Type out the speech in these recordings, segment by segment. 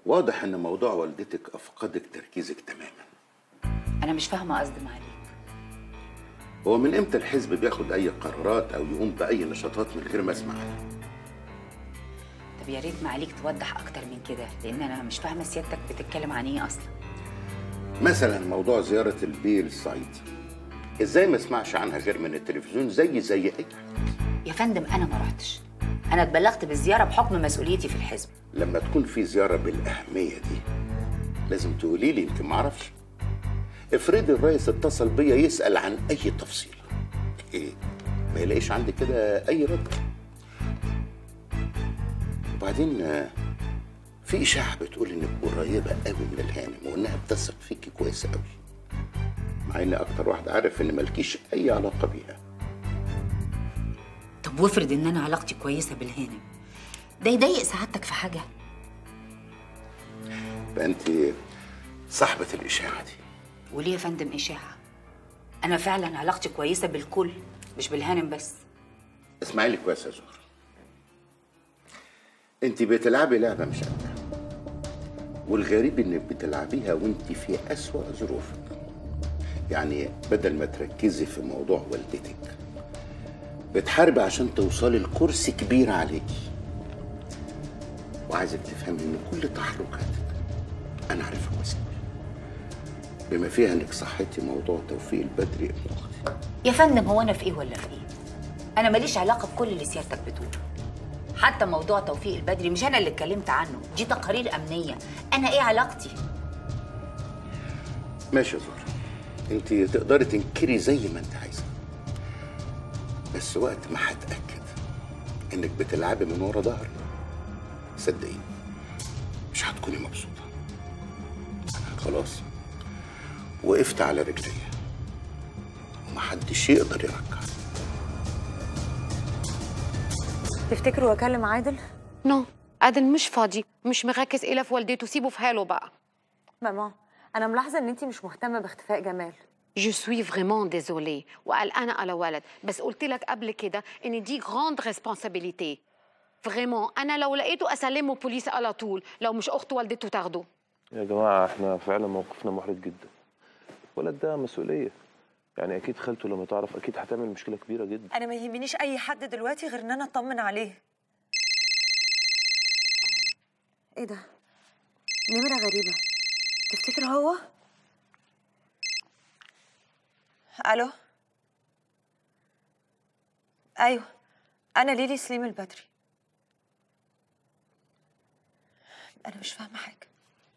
واضح ان موضوع والدتك افقدك تركيزك تماما انا مش فاهمه قصد معاليك هو من امتى الحزب بياخد اي قرارات او يقوم باي نشاطات من غير ما اسمع عنها طب يا ريت معاليك توضح اكتر من كده لان انا مش فاهمه سيادتك بتتكلم عن ايه اصلا مثلا موضوع زياره البي للصعيد ازاي ما اسمعش عنها غير من التلفزيون زي زي اي حد يا فندم انا ما رحتش انا اتبلغت بالزياره بحكم مسؤوليتي في الحزب لما تكون في زياره بالاهميه دي لازم تقولي لي يمكن ما اعرفش افرضي الرئيس اتصل بيا يسال عن اي تفصيل ايه ما يلاقيش عندي كده اي رد وبعدين آه، في اشاعه بتقول انك قريبه قوي من الهانم وانها بتثق فيكي كويس قوي مع ان اكتر واحد عارف ان مالكيش اي علاقه بيها طب وافرض ان انا علاقتي كويسه بالهانم ده يضايق سعادتك في حاجه يبقى انت صاحبه الاشاعه دي وليه يا فندم اشاعه انا فعلا علاقتي كويسه بالكل مش بالهانم بس اسمعي لي كويس يا زهر انت بتلعبي لعبه مش قدها والغريب انك بتلعبيها وانت في اسوأ ظروفك يعني بدل ما تركزي في موضوع والدتك بتحاربي عشان توصلي لكرسي كبير عليكي وعايزك تفهمي ان كل تحركاتك انا عارفها كويس أوي. بما فيها انك صحتي موضوع توفيق البدري ابن اختي يا فندم هو انا في ايه ولا في ايه انا ماليش علاقه بكل اللي سيادتك بتقوله حتى موضوع توفيق البدري مش انا اللي اتكلمت عنه دي تقارير امنيه انا ايه علاقتي ماشي يا زهرة انت تقدري تنكري زي ما انت عايزه بس وقت ما هتاكد انك بتلعبي من ورا ظهري صدقيني مش هتكوني مبسوطه انا خلاص وقفت على رجليا ومحدش يقدر يرجع تفتكروا اكلم عادل نو عادل مش فاضي مش مركز إلا في والدته سيبه في حاله بقى ماما انا ملاحظه ان انت مش مهتمه باختفاء جمال جو سوي فريمون ديزولي وقلقانة على ولد بس قلت لك قبل كده ان دي غراند ريسبونسابيليتي فريمون انا لو لقيته اسلمه بوليس على طول لو مش اخت والدته تاخده يا جماعة احنا فعلا موقفنا محرج جدا الولد ده مسؤولية يعني أكيد خالته لما تعرف أكيد هتعمل مشكلة كبيرة جدا انا ما يهمنيش اي حد دلوقتي غير ان انا اطمن عليه ايه ده نمره غريبه تفتكر هو الو ايوه انا ليلي سليم البدري انا مش فاهمه حاجه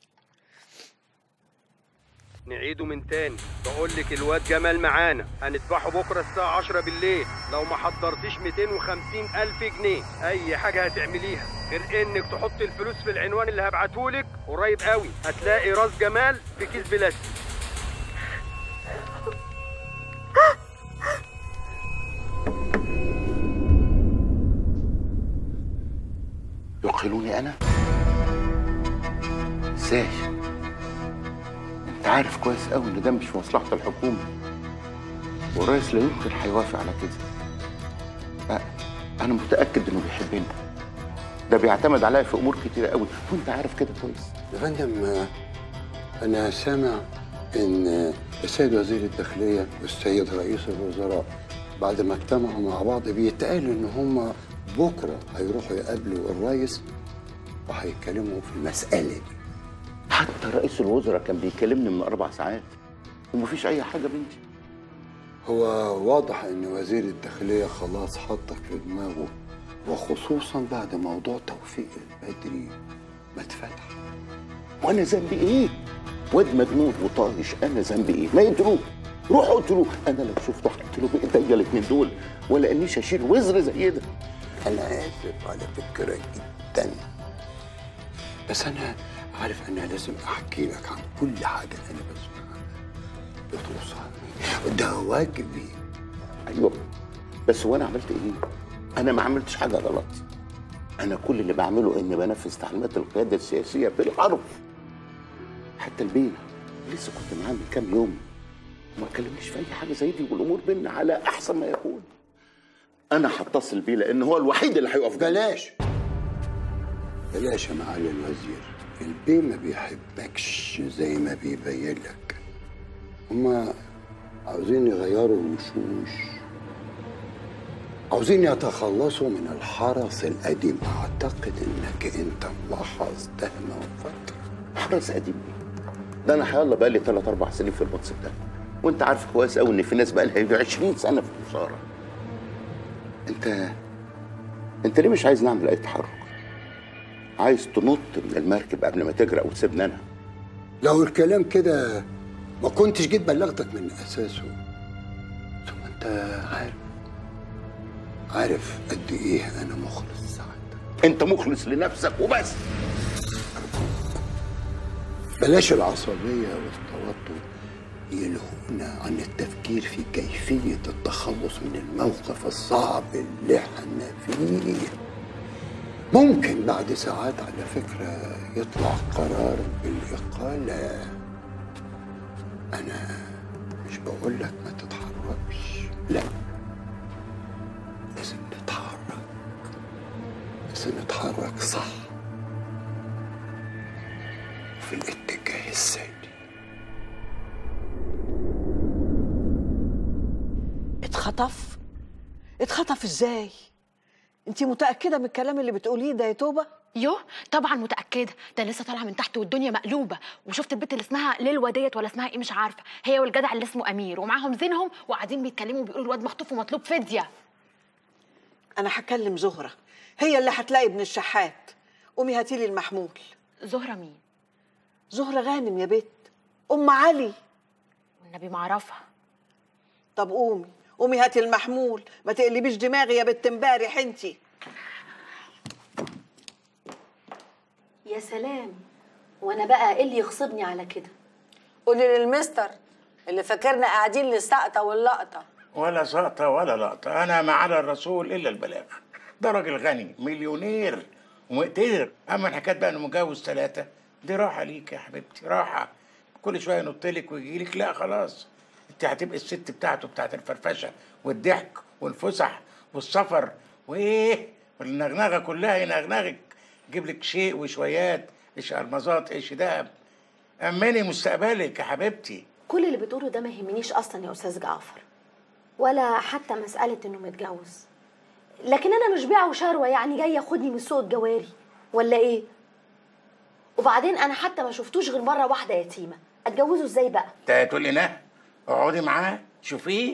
نعيده من تاني بقول لك الواد جمال معانا هنذبحه بكره الساعه 10 بالليل لو ما حضرتيش 250 الف جنيه اي حاجه هتعمليها غير انك تحطي الفلوس في العنوان اللي هبعتهولك قريب قوي هتلاقي راس جمال في كيس بلاستيك يقهلوني انا ازاي انت عارف كويس قوي ان ده مش في مصلحه الحكومه والرئيس لا يمكن هيوافق على كده لا انا متاكد انه بيحبني ده بيعتمد عليا في امور كتيره قوي وانت عارف كده كويس يا فندم آه، أنا سامع إن آه، السيد وزير الداخلية والسيد رئيس الوزراء بعد ما اجتمعوا مع بعض بيتقالوا إن هم بكرة هيروحوا يقابلوا الرئيس وهيتكلموا في المسألة دي حتى رئيس الوزراء كان بيكلمني من اربع ساعات ومفيش اي حاجه بنتي هو واضح إن وزير الداخلية خلاص حطك في دماغه وخصوصا بعد موضوع توفيق البدري ما اتفتح وانا ذنبي ايه؟ واد مجنون وطايش انا ذنبي ايه؟ ما يقتلوه روح اقتلوه انا لو شفته هقتله بايديا الاثنين دول ولا انيش اشيل وزر زي ده أنا آسف على فكرة جدا بس أنا عارف أنا لازم أحكي لك عن كل حاجة أنا بسمعها بتوصلني ده واجبي ايوه بس وانا عملت ايه؟ انا ما عملتش حاجه غلط انا كل اللي بعمله اني بنفذ تعليمات القياده السياسيه بالحرف حتى البيه لسه كنت معاه من كام يوم وما كلمنيش في اي حاجه زي دي والامور بينا على احسن ما يكون انا هتصل بيه لان هو الوحيد اللي هيقف جنبي بلاش بلاش يا معالي الوزير البيه ما بيحبكش زي ما بيبين لك هما عاوزين يغيروا الوشوش عاوزين يتخلصوا من الحرس القديم اعتقد انك انت ملاحظ ده من فتره حرس قديم إيه؟ ده انا حيالله بقى لي ثلاث اربع سنين في المنصب ده وانت عارف كويس قوي ان في ناس بقى لها يجي 20 سنه في الوزاره انت انت ليه مش عايز نعمل اي تحرك عايز تنط من المركب قبل ما تغرق وتسيبني انا لو الكلام كده ما كنتش جيت بلغتك من اساسه ثم انت عارف عارف قد ايه انا مخلص سعادتك انت مخلص لنفسك وبس بلاش العصبية والتوتر يلهونا عن التفكير في كيفية التخلص من الموقف الصعب اللي احنا فيه ممكن بعد ساعات على فكرة يطلع قرار بالإقالة أنا مش بقول لك ما تتحركش لا لازم نتحرك بس نتحرك صح في الاتجاه السليم اتخطف اتخطف ازاي انت متاكده من الكلام اللي بتقوليه ده يا توبه يو طبعا متاكده ده لسه طالعه من تحت والدنيا مقلوبه وشفت البنت اللي اسمها ليلوى ديت ولا اسمها ايه مش عارفه هي والجدع اللي اسمه امير ومعاهم زينهم وقاعدين بيتكلموا بيقولوا الواد مخطوف ومطلوب فديه انا هكلم زهره هي اللي هتلاقي ابن الشحات قومي هاتي لي المحمول زهره مين زهره غانم يا بت ام علي والنبي ما اعرفها طب قومي قومي هاتي المحمول ما تقلبيش دماغي يا بت امبارح انتي يا سلام وانا بقى ايه اللي يغصبني على كده قولي للمستر اللي فاكرنا قاعدين للسقطه واللقطه ولا سقطة ولا لقطة أنا ما على الرسول إلا البلاغ ده راجل غني مليونير ومقتدر أما الحكاية بقى إنه متجوز ثلاثة دي راحة ليك يا حبيبتي راحة كل شوية ينط لك ويجي لك لا خلاص أنت هتبقي الست بتاعته بتاعت الفرفشة والضحك والفسح والسفر وإيه والنغنغة كلها ينغنغك يجيب لك شيء وشويات إيش ألمظات إيش دهب أمني مستقبلك يا حبيبتي كل اللي بتقوله ده ما يهمنيش اصلا يا استاذ جعفر ولا حتى مساله انه متجوز لكن انا مش بيعه وشروه يعني جاي ياخدني من سوق الجواري ولا ايه وبعدين انا حتى ما شفتوش غير مره واحده يتيمه اتجوزه ازاي بقى انت هتقول لي نه اقعدي معاه شوفيه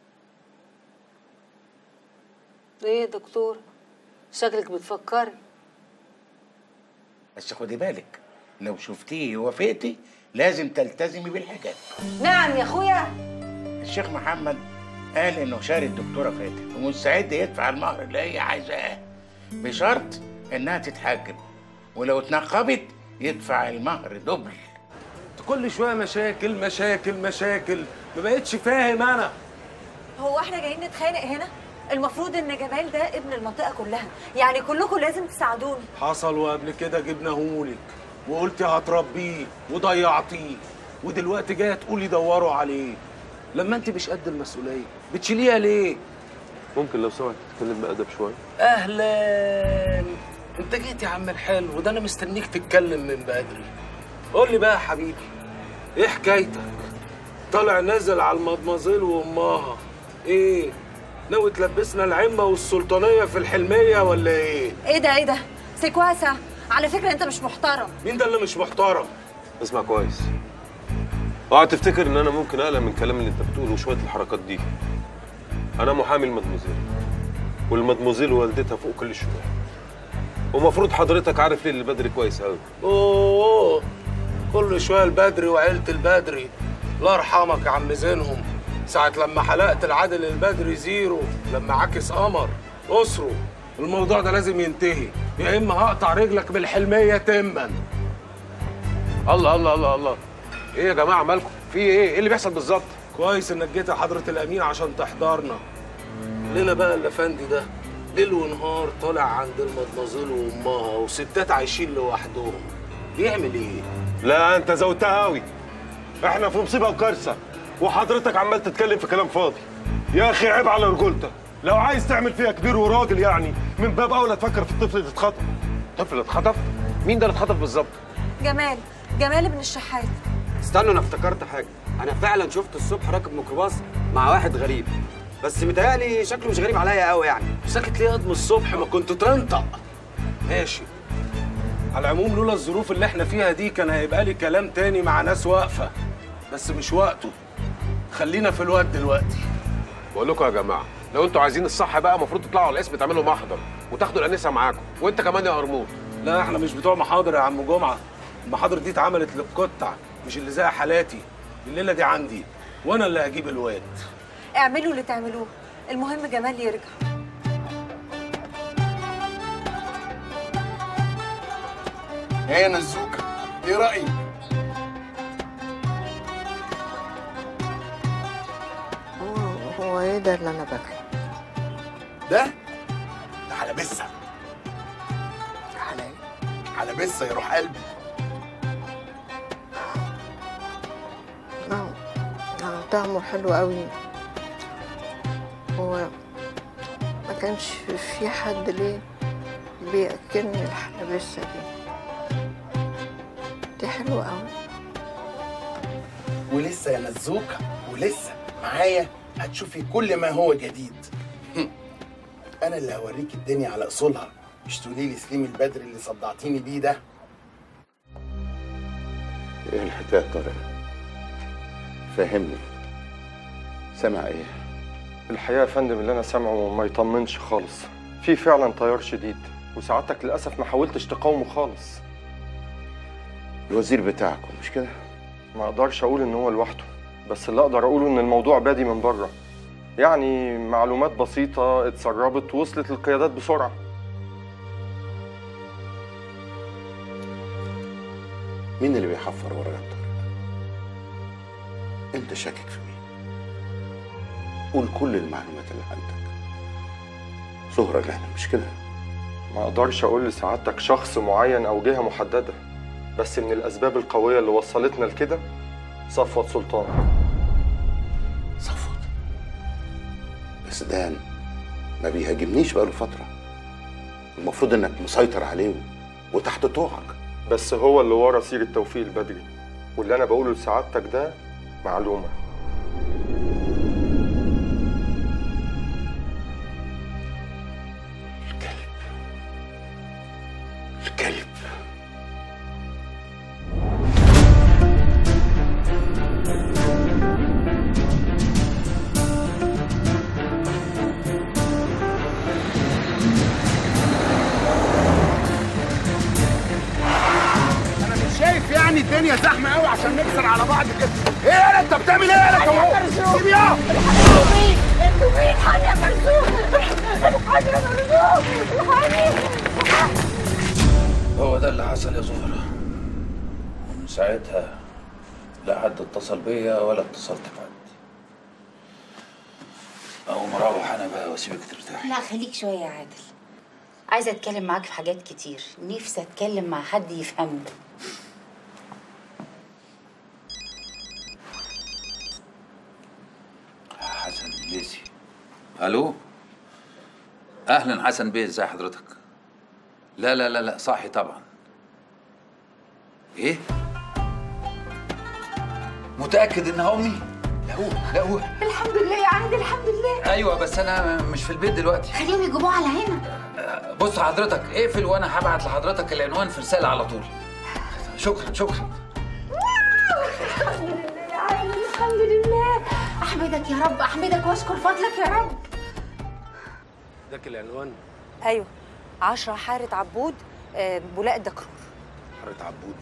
ايه يا دكتور شكلك بتفكري بس خدي بالك لو شفتيه ووافقتي لازم تلتزمي بالحجاب نعم يا اخويا الشيخ محمد قال انه شاري الدكتوره فاتن ومستعد يدفع المهر اللي هي عايزاه بشرط انها تتحجب ولو اتنقبت يدفع المهر دبل كل شويه مشاكل مشاكل مشاكل ما بقتش فاهم انا هو احنا جايين نتخانق هنا المفروض ان جمال ده ابن المنطقه كلها يعني كلكم لازم تساعدوني حصل وقبل كده جبناهولك وقلتي هتربيه وضيعتيه ودلوقتي جايه تقولي دوروا عليه لما انت مش قد المسؤوليه بتشيليها ليه ممكن لو سمحت تتكلم بأدب شوية اهلا انت جيت يا عم الحلو وده انا مستنيك تتكلم من بدري قول لي بقى يا حبيبي ايه حكايتك طالع نازل على المضمزيل وامها ايه ناوي تلبسنا العمه والسلطانيه في الحلميه ولا ايه ايه ده ايه ده سيكواسة على فكره انت مش محترم مين ده اللي مش محترم اسمع كويس اوعى تفتكر ان انا ممكن اقلق من الكلام اللي انت بتقوله وشويه الحركات دي انا محامي المدموزيل والمدموزيل والدتها فوق كل الشباب ومفروض حضرتك عارف ليه البدري كويس قوي اوه كل شويه البدري وعيله البدري الله يرحمك يا عم زينهم ساعة لما حلقت العادل البدري زيرو لما عكس قمر اسره الموضوع ده لازم ينتهي يا اما هقطع رجلك بالحلميه تما الله الله الله الله ايه يا جماعه مالكم في ايه ايه اللي بيحصل بالظبط كويس انك جيت يا حضره الامين عشان تحضرنا لنا بقى الافندي ده ليل ونهار طالع عند المدمزيل وامها وستات عايشين لوحدهم بيعمل ايه لا انت زودتها قوي احنا في مصيبه وكارثه وحضرتك عمال تتكلم في كلام فاضي يا اخي عيب على رجولتك لو عايز تعمل فيها كبير وراجل يعني من باب اولى تفكر في الطفل اللي اتخطف طفل اتخطف مين ده اللي اتخطف بالظبط جمال جمال ابن الشحات استنوا انا افتكرت حاجه انا فعلا شفت الصبح راكب ميكروباص مع واحد غريب بس متهيألي شكله مش غريب عليا قوي يعني ساكت ليه قد من الصبح ما كنت تنطق ماشي على العموم لولا الظروف اللي احنا فيها دي كان هيبقى لي كلام تاني مع ناس واقفه بس مش وقته خلينا في الوقت دلوقتي بقول لكم يا جماعه لو انتوا عايزين الصح بقى المفروض تطلعوا على الاسم تعملوا محضر وتاخدوا الانسه معاكم وانت كمان يا قرموط لا احنا مش بتوع محاضر يا عم جمعه المحاضر دي اتعملت للقطع مش اللي زي حالاتي الليله دي عندي وانا اللي هجيب الواد اعملوا اللي تعملوه المهم جمال يرجع ايه يا نزوكه ايه رايك هو ايه ده اللي انا باكله ده ده على بسه على ايه على بسه يروح قلبي اه آه، طعمه حلو قوي هو ما كانش في حد ليه بياكلني الحلبسه دي دي حلوه قوي ولسه يا نزوكه ولسه معايا هتشوفي كل ما هو جديد انا اللي هوريك الدنيا على اصولها مش تقولي لي سليم البدر اللي صدعتيني بيه ده ايه الحكايه يا طارق فهمني سامع ايه الحقيقه يا فندم اللي انا سامعه ما يطمنش خالص في فعلا تيار شديد وسعادتك للاسف ما حاولتش تقاومه خالص الوزير بتاعكم مش كده ما اقدرش اقول ان هو لوحده بس اللي اقدر اقوله ان الموضوع بادي من بره يعني معلومات بسيطه اتسربت وصلت للقيادات بسرعه مين اللي بيحفر ورا يا طارق انت شاكك في مين قول كل المعلومات اللي عندك زهرة جهنم مش كده ما اقدرش اقول لسعادتك شخص معين او جهه محدده بس من الاسباب القويه اللي وصلتنا لكده صفوت سلطان صفوت بس ده ما بيهاجمنيش بقاله فترة المفروض انك مسيطر عليه وتحت طوعك بس هو اللي ورا سيرة توفيق البدري واللي انا بقوله لسعادتك ده معلومه الكلب انا مش شايف يعني الدنيا زحمه قوي عشان نكسر على بعض كده ايه يالا انت بتعمل ايه يالا انت سيب يا انتوا مين؟ انتوا مين؟ الحقني يا مرزوق الحقني يا مرزوق الحقني هو ده اللي حصل يا زهرة ومن ساعتها لا حد اتصل بيا ولا اتصلت بحد أقوم أروح أنا بقى وأسيبك ترتاحي لا خليك شويه يا عادل عايزه اتكلم معاك في حاجات كتير نفسي اتكلم مع حد يفهمني حسن الليثي ألو أهلا حسن بيه إزي حضرتك لا لا لا لا صاحي طبعا إيه متأكد إنها أمي لا هو لا هو الحمد لله يا عادل الحمد لله أيوة بس أنا مش في البيت دلوقتي خليهم يجيبوه على هنا بص حضرتك اقفل وانا هبعت لحضرتك العنوان في رساله على طول شكرا شكرا الحمد لله يا عادل الحمد لله احمدك يا رب احمدك واشكر فضلك يا رب اداك العنوان ايوه 10 حاره عبود آه، بولاق الدكرور حاره عبود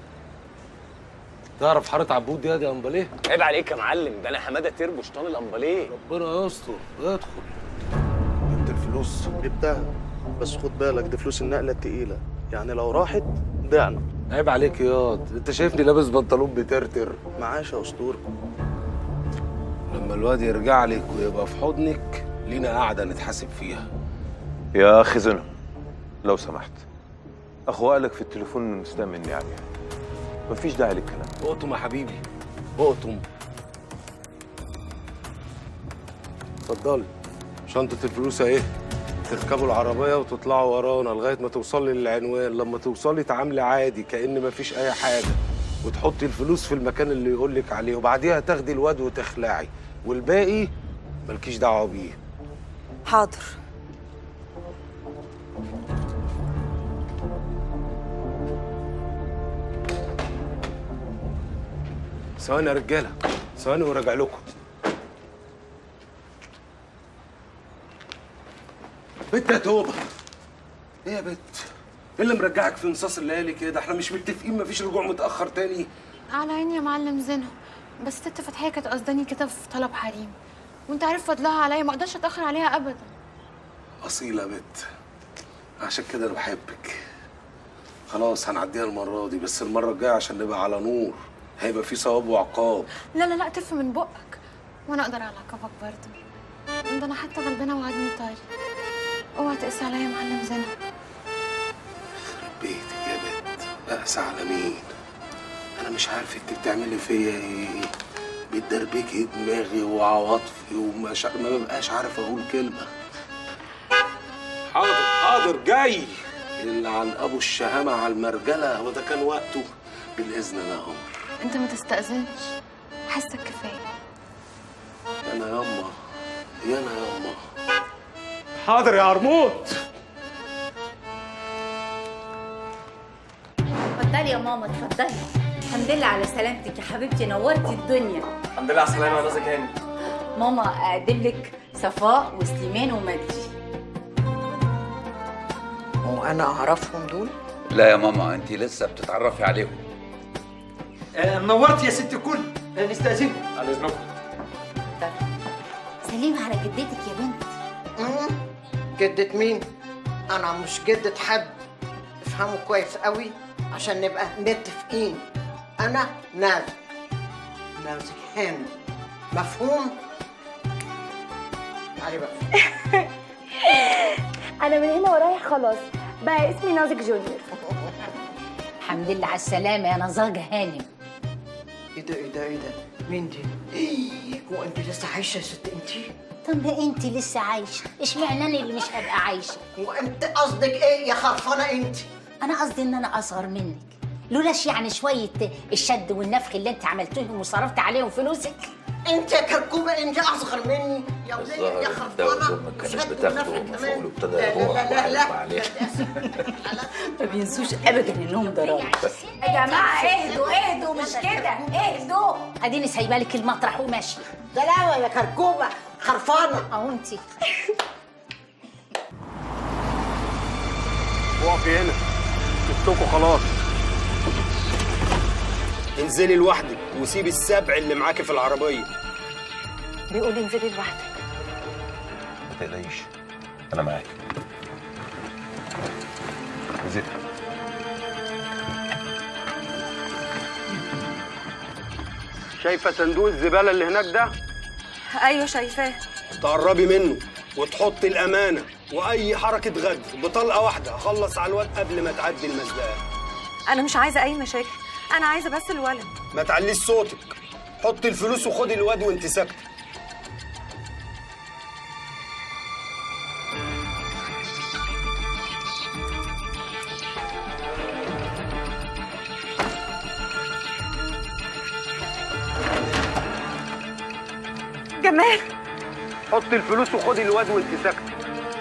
تعرف حاره عبود دي يا امباليه عيب عليك يا معلم ده انا حماده تربو شيطان الامباليه ربنا يستر ادخل جبت الفلوس جبتها بس خد بالك دي فلوس النقلة التقيلة يعني لو راحت ضعنا عيب عليك ياض انت شايفني لابس بنطلون بترتر معاش يا اسطورة لما الواد يرجع لك ويبقى في حضنك لينا قاعده نتحاسب فيها يا اخي زنا لو سمحت اخوه قالك في التليفون انه مستأمني عليها مفيش داعي للكلام اقطم يا حبيبي اقطم اتفضلي شنطه الفلوس اهي تركبوا العربية وتطلعوا ورانا لغاية ما توصلي للعنوان لما توصلي تعاملي عادي كأن مفيش أي حاجة وتحطي الفلوس في المكان اللي يقولك عليه وبعديها تاخدي الواد وتخلعي والباقي مالكيش دعوة بيه حاضر ثواني يا رجالة ثواني وراجع لكم بنت يا توبة ايه يا بنت؟ ايه اللي مرجعك في نصاص الليالي كده؟ احنا مش متفقين مفيش رجوع متأخر تاني على عيني يا معلم زينهم بس ست فتحية كانت قصداني كده في طلب حريم وانت عارف فضلها عليا ما اقدرش اتاخر عليها ابدا أصيلة يا بنت عشان كده أنا بحبك خلاص هنعديها المرة دي بس المرة الجاية عشان نبقى على نور هيبقى في ثواب وعقاب لا لا لا تف من بقك وانا اقدر على عقابك برضه ده انا حتى غلبانه وعدني طاري اوعى تقسى عليا يا معلم زينهم بيتك يا بنت أقسى على مين؟ أنا مش عارف أنت بتعملي فيا إيه بتدربكي دماغي وعواطفي ومش ما ببقاش عارف أقول كلمة حاضر حاضر جاي اللي عن أبو الشهامة على المرجلة وده كان وقته بالإذن يا عمر انت ما تستأذنش حاسك كفايه أنا ياما يا أنا ياما حاضر يا عرموط اتفضلي يا ماما اتفضلي الحمد لله على سلامتك يا حبيبتي نورتي الدنيا الحمد لله على السلامة يا رازق هاني ماما اقدم لك صفاء وسليمان ومجدي وانا اعرفهم دول لا يا ماما انت لسه بتتعرفي عليهم نورت يا ست الكل نستأذنكم على اذنكم سليم على جدتك يا بنت جدة مين؟ أنا مش جدة حد افهموا كويس قوي عشان نبقى متفقين أنا نازل نازل هاني مفهوم؟ تعالي بقى انا من هنا ورايح خلاص بقى اسمي نازك جونيور الحمد لله على السلامه يا نزاجه هانم ايه ده ايه ده ايه ده؟ مين دي؟ إيه هو انت لسه عايشة يا ست انتي؟ طب ما انت لسه عايشه اشمعنى انا اللي مش هبقى عايشه وانت قصدك ايه يا خرفانه انت انا قصدي ان انا اصغر منك لولاش يعني شويه الشد والنفخ اللي انت عملتوهم وصرفت عليهم فلوسك انت يا كركوبه انت اصغر مني يا ولية يا الظاهر الدواء خرفانه ما كانت بتاخده ومفعوله ابتدى لا لا يروح لا لا لا وهيبقى عليه ما بينسوش ابدا انهم ضرائب يا جماعه اهدوا اهدوا مش كده اهدوا اديني سايبه لك المطرح وماشيه سلامة يا كركوبه خرفانه اهو انت وقفي هنا شفتكوا خلاص انزلي لوحدك وسيبي السبع اللي معاكي في العربيه بيقول انزلي لوحدك ما تقلقيش انا معاك نزل شايفه صندوق الزباله اللي هناك ده ايوه شايفاه تقربي منه وتحطي الامانه واي حركه غدر بطلقه واحده اخلص على الواد قبل ما تعدي المزدان انا مش عايزه اي مشاكل انا عايزه بس الولد ما تعليش صوتك حطي الفلوس وخدي الواد وانت ساكته جمال حطي الفلوس وخدي الواد وانت ساكته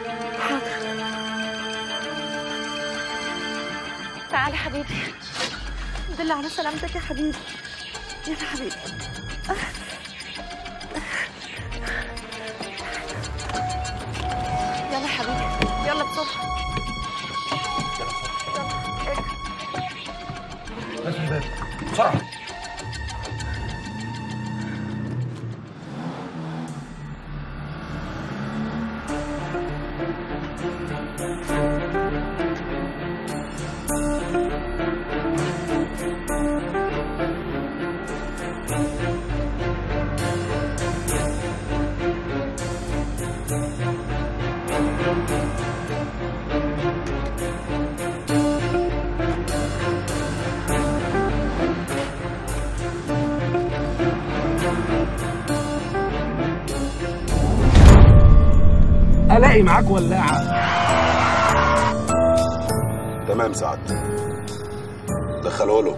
تعالى حبيبي الحمد لله على سلامتك يا حبيبي يلا حبيبي يلا حبيبي يلا بسرعه بسرعه الاقي معاك ولاعه تمام سعد دخله له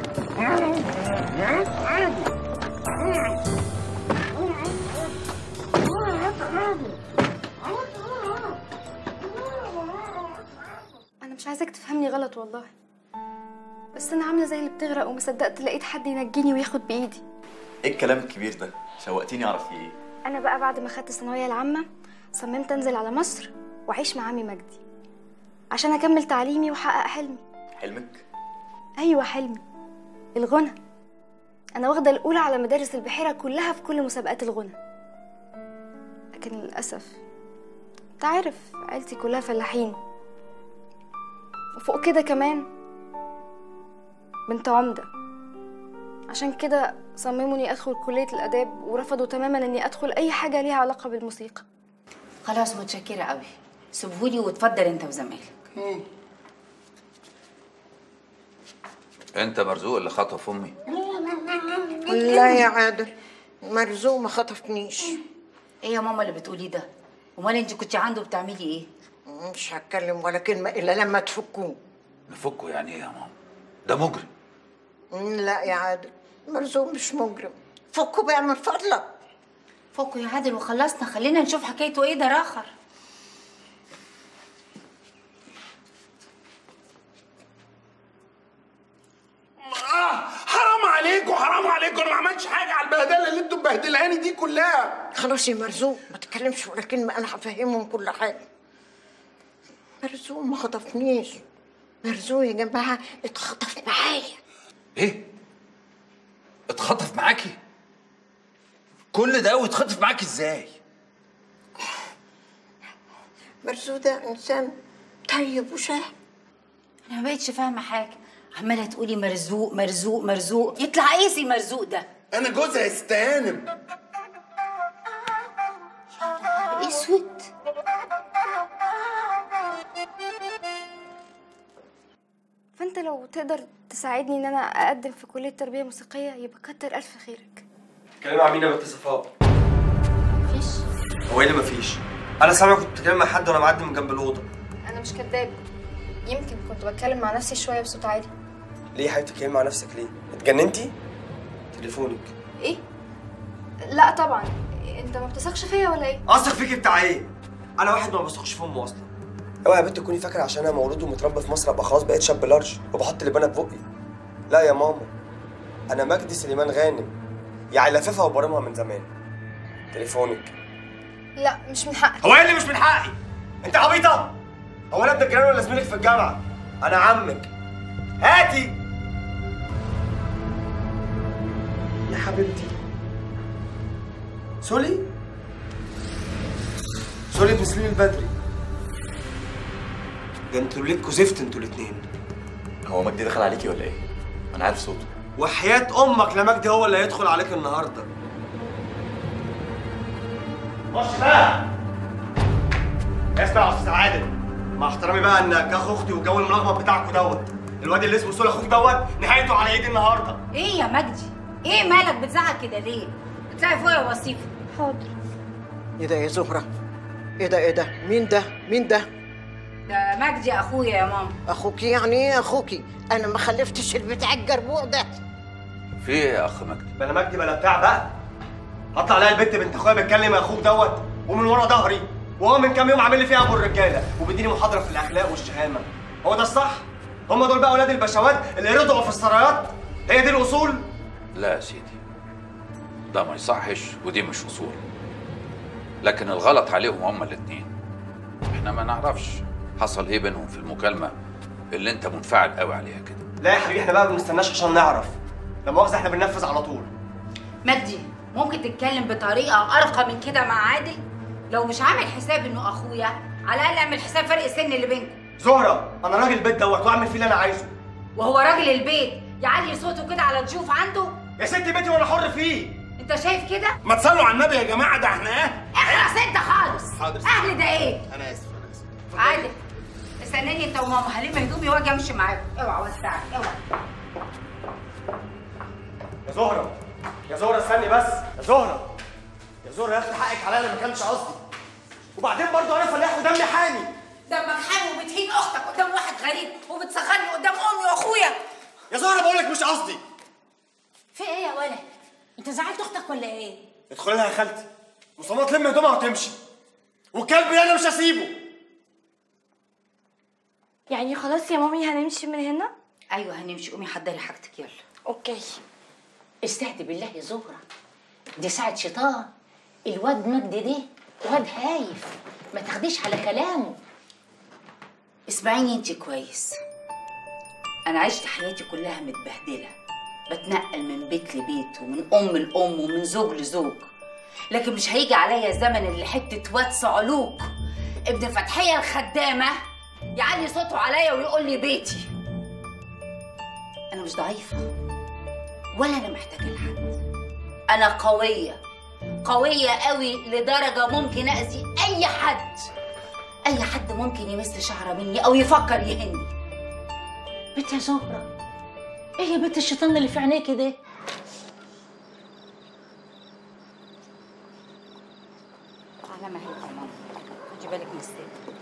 انا مش عايزاك تفهمني غلط والله بس انا عامله زي اللي بتغرق وما صدقت لقيت حد ينجيني وياخد بايدي ايه الكلام الكبير ده شوقتيني اعرف فيه ايه انا بقى بعد ما خدت الثانويه العامه صممت انزل على مصر واعيش مع عمي مجدي عشان اكمل تعليمي واحقق حلمي حلمك ايوه حلمي الغنى انا واخده الاولى على مدارس البحيره كلها في كل مسابقات الغنى لكن للاسف انت عارف عيلتي كلها فلاحين وفوق كده كمان بنت عمده عشان كده صمموا اني ادخل كليه الاداب ورفضوا تماما اني ادخل اي حاجه ليها علاقه بالموسيقى خلاص متشكرة قوي سيبهولي واتفضل انت وزمايلك انت مرزوق اللي خطف امي لا يا عادل مرزوق ما خطفنيش ايه يا ماما اللي بتقوليه ده امال انت كنت عنده بتعملي ايه مش هتكلم ولا كلمة إلا لما تفكوه نفكه يعني ايه يا ماما ده مجرم لا يا عادل مرزوق مش مجرم فكوا بقى من فضلك فكوا يا عادل وخلصنا خلينا نشوف حكايته ايه ده راخر آه حرام عليكم حرام عليكم انا ما عملتش حاجه على البهدله اللي انتوا مبهدلاني دي كلها خلاص يا مرزوق ما تتكلمش ولا كلمة أنا هفهمهم كل حاجة مرزوق ما خطفنيش مرزوق يا جماعة اتخطف معايا ايه اتخطف معاكي كل ده واتخطف معاكي ازاي مرزوق ده إنسان طيب وشهم انا ما بقتش فاهمه حاجه عماله تقولي مرزوق مرزوق مرزوق يطلع ايه سي مرزوق ده انا جوزها يستهانم اسود فانت لو تقدر تساعدني ان انا اقدم في كليه تربيه موسيقيه يبقى كتر الف خيرك كلام مع مين يا بنت صفاء مفيش هو ايه اللي مفيش انا سامع كنت بتكلم مع حد وانا معدي من جنب الاوضه انا مش كداب يمكن كنت بتكلم مع نفسي شويه بصوت عالي ليه يا حبيبتي بتتكلمي مع نفسك ليه اتجننتي تليفونك ايه لا طبعا انت ما بتثقش فيا ولا ايه اثق فيكي بتاع ايه انا واحد ما بثقش في امه اصلا اوعى يا بنت تكوني فاكره عشان انا مولود ومتربى في مصر ابقى خلاص بقيت شاب لارج وبحط لبانه في بقي لا يا ماما انا مجدي سليمان غانم يعني لففها وبرمها من زمان تليفونك لا مش من حقك هو ايه اللي مش من حقي انت عبيطه هو انا ابن الجيران ولا زميلك في الجامعه انا عمك هاتي يا حبيبتي سولي سولي ابن سليم البدري ده انتوا ليكوا زفت انتوا الاتنين هو مجدي دخل عليكي ولا ايه؟ انا عارف صوته وحياة امك لمجدي هو اللي هيدخل عليك النهارده خش بقى اسمع يا استاذ عادل مع احترامي بقى انك اخ اختي والجو الملخبط بتاعكوا دوت الواد اللي اسمه سول اخوك دوت نهايته على ايدي النهارده ايه يا مجدي ايه مالك بتزعق كده ليه اطلعي فوق يا وصيفه حاضر إيه ده يا زهرة؟ إيه ده إيه ده؟ مين ده؟ مين ده؟ ده مجدي اخويا يا ماما أخوكي يعني إيه أخوكي؟ أنا ما خلفتش البتاع الجربوع ده في ايه يا اخ مجدي بلا مجدي بلا بتاع بقى هطلع الاقي البت بنت اخويا بتكلم يا اخوك دوت ومن ورا ظهري وهو من كام يوم عامل لي فيها ابو الرجاله وبيديني محاضره في الاخلاق والشهامه هو ده الصح هم دول بقى اولاد البشوات اللي رضعوا في السرايات هي دي الاصول لا يا سيدي ده ما يصحش ودي مش اصول لكن الغلط عليهم هما الاتنين احنا ما نعرفش حصل ايه بينهم في المكالمه اللي انت منفعل قوي عليها كده لا يا حبيبي احنا بقى ما بنستناش عشان نعرف لا مؤاخذه احنا بننفذ على طول مجدي ممكن تتكلم بطريقه ارقى من كده مع عادل لو مش عامل حساب انه اخويا على الاقل اعمل حساب فرق السن اللي بينكم زهره انا راجل البيت دوت واعمل فيه اللي انا عايزه وهو راجل البيت يعلي صوته كده على ضيوف عنده يا ستي بيتي وانا حر فيه انت شايف كده ما تصلوا على النبي يا جماعه ده احنا ايه اخلص انت خالص حاضر. اهل ده ايه انا اسف انا اسف عادل استناني انت وماما هلم هدومي واجي امشي معاكم اوعى وسعك اوعى يا زهره يا زهره استني بس يا زهره يا زهره يا اختي حقك عليا انا ما كانش قصدي وبعدين برضه انا فلاح ودمي حامي دمك حامي وبتهين اختك قدام واحد غريب وبتصغرني قدام امي واخويا يا زهره بقول لك مش قصدي في ايه يا ولد انت زعلت اختك ولا ايه ادخلي لها يا خالتي وصمات تلم هدومها وتمشي والكلب انا مش هسيبه يعني خلاص يا مامي هنمشي من هنا ايوه هنمشي قومي حضري حاجتك يلا اوكي استهدي بالله يا زهره دي ساعه شيطان الواد مجدي ده واد هايف ما تاخديش على كلامه اسمعيني انت كويس انا عشت حياتي كلها متبهدله بتنقل من بيت لبيت ومن ام لام ومن زوج لزوج لكن مش هيجي عليا الزمن اللي حته واد صعلوك ابن فتحيه الخدامه يعلي صوته عليا ويقول لي بيتي انا مش ضعيفه ولا انا محتاجه لحد انا قويه قويه قوي لدرجه ممكن اذي اي حد اي حد ممكن يمس شعره مني او يفكر يهني بنت يا زهره ايه يا بنت الشيطان اللي في عينيكي ده على مهلك يا ماما خدي بالك من الست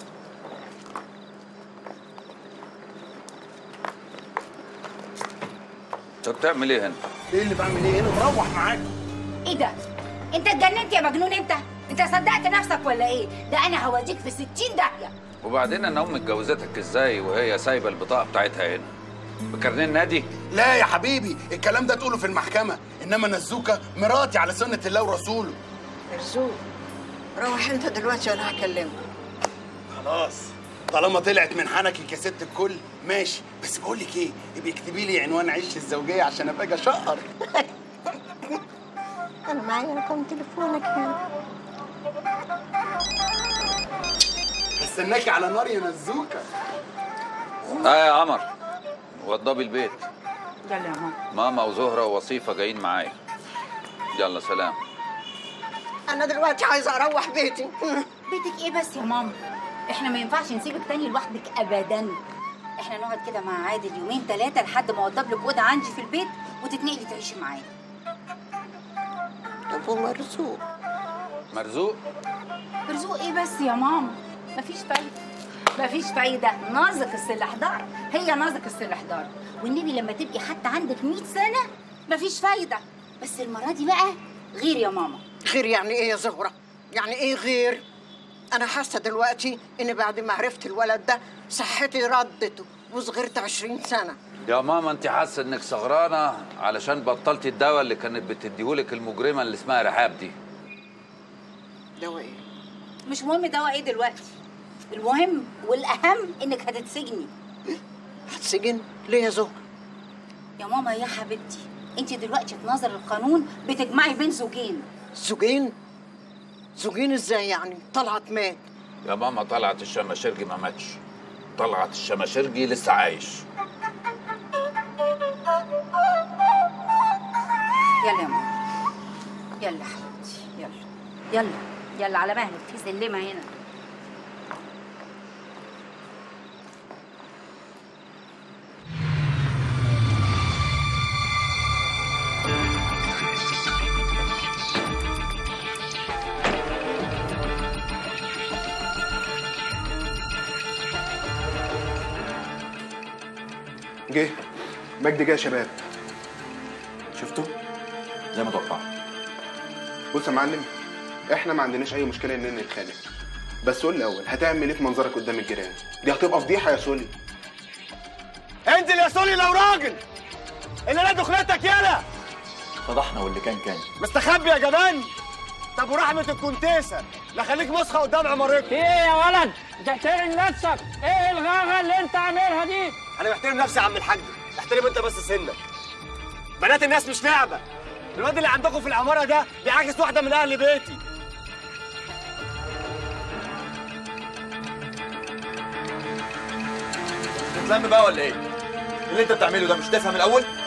انت بتعمل ايه هنا؟ ايه اللي بعمل ايه هنا مروح معاك ايه ده انت اتجننت يا مجنون انت انت صدقت نفسك ولا ايه ده انا هوديك في 60 داهيه وبعدين انا امك جوزتك ازاي وهي سايبه البطاقه بتاعتها هنا؟ بكارنيه النادي؟ لا يا حبيبي الكلام ده تقوله في المحكمة إنما نزوكة مراتي على سنة الله ورسوله مرزوق روح انت دلوقتي وانا هكلمه خلاص طالما طلعت من حنكك يا ست الكل ماشي بس بقول لك ايه ابقي اكتبي لي عنوان عيش الزوجيه عشان ابقى اجي اشقر انا معايا رقم تليفونك هنا هستناكي على نار يا نزوكه اه يا قمر وضبي البيت يلا يا ماما ماما وزهره ووصيفه جايين معايا يلا سلام انا دلوقتي عايزه اروح بيتي بيتك ايه بس يا ماما احنا ما ينفعش نسيبك تاني لوحدك ابدا احنا نقعد كده مع عادل يومين ثلاثه لحد ما اوضب لك اوضه عندي في البيت وتتنقلي تعيشي معايا طب ومرزوق مرزوق مرزوق ايه بس يا ماما مفيش فايده مفيش فايده نازك السلاح دار هي نازك السلاح دار والنبي لما تبقي حتى عندك 100 سنه مفيش فايده بس المره دي بقى غير يا ماما غير يعني ايه يا زهره يعني ايه غير انا حاسه دلوقتي ان بعد ما عرفت الولد ده صحتي ردت وصغرت 20 سنه يا ماما انت حاسه انك سغرانه علشان بطلتي الدواء اللي كانت بتديهولك المجرمه اللي اسمها رحاب دي دواء ايه مش مهم دواء ايه دلوقتي المهم والاهم انك هتتسجني هتسجن ليه يا زهره يا ماما يا حبيبتي انت دلوقتي في نظر القانون بتجمعي بين زوجين زوجين زوجين ازاي يعني طلعت مات يا ماما طلعت الشماشرجي ما ماتش طلعت الشماشرجي لسه عايش يلا يا ماما يلا حبيبتي يلا يلا يلا على مهلك في سلمه هنا جه مجدي جه يا شباب شفتوا زي ما توقعت بص يا معلم احنا ما عندناش اي مشكله اننا نتخانق بس قول لي الاول هتعمل ايه في منظرك قدام الجيران دي هتبقى فضيحه يا سولي انزل يا سولي لو راجل اللي لا دخلتك يالا فضحنا واللي كان كان مستخبي يا جبان طب ورحمة الكونتيسة لا خليك مسخة قدام عمارتك ايه يا ولد تحترم نفسك ايه الغاغه اللي انت عاملها دي انا محترم نفسي يا عم الحاج احترم انت بس سنك بنات الناس مش لعبة الواد اللي عندكم في العمارة ده بيعاكس واحدة من أهل بيتي تتلم بقى ولا ايه؟ اللي انت بتعمله ده مش تفهم الاول؟